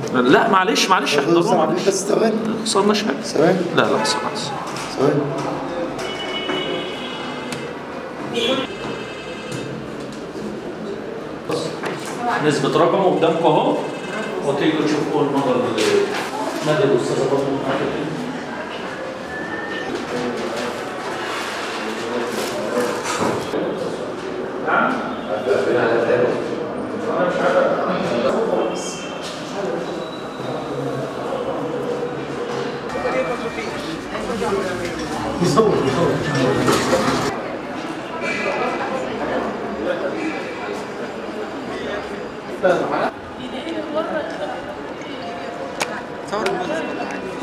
لا معلش معلش دكتور احضروه عبد معلش بس ثواني ما حصلناش حاجه ثواني لا لا حصل حصل ثواني نسبة رقمه قدامكم اهو وتيجوا تشوفوا المرة اللي مدى الأستاذة فاطمة حضرتك. نعم؟ أنا مش عارف. صور المنظر